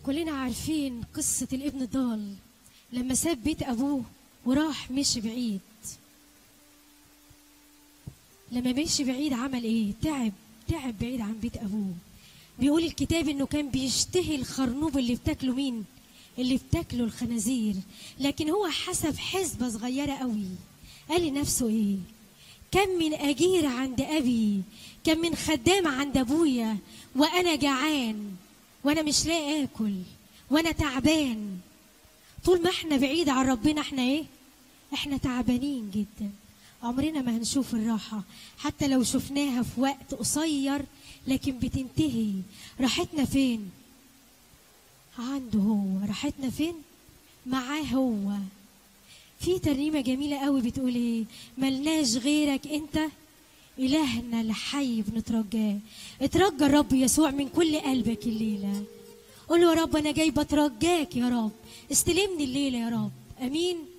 كلنا عارفين قصة الابن الضال لما ساب بيت أبوه وراح مشي بعيد لما مشي بعيد عمل إيه؟ تعب تعب بعيد عن بيت أبوه بيقول الكتاب إنه كان بيشتهي الخرنوب اللي بتاكله مين؟ اللي بتاكله الخنازير لكن هو حسب حسبة صغيرة قوي قال لنفسه إيه؟ كم من أجير عند أبي كم من خدام عند أبويا وأنا جعان وأنا مش لاقي آكل وأنا تعبان طول ما احنا بعيد عن ربنا احنا ايه احنا تعبانين جدا عمرنا ما هنشوف الراحة حتى لو شفناها في وقت قصير لكن بتنتهي راحتنا فين عنده هو راحتنا فين معاه هو في ترنيمة جميلة قوي بتقول ايه ملناش غيرك انت إلهنا الحي بنترجاه اترجى الرب يسوع من كل قلبك الليلة قول له يا رب أنا جاي بترجاك يا رب استلمني الليلة يا رب أمين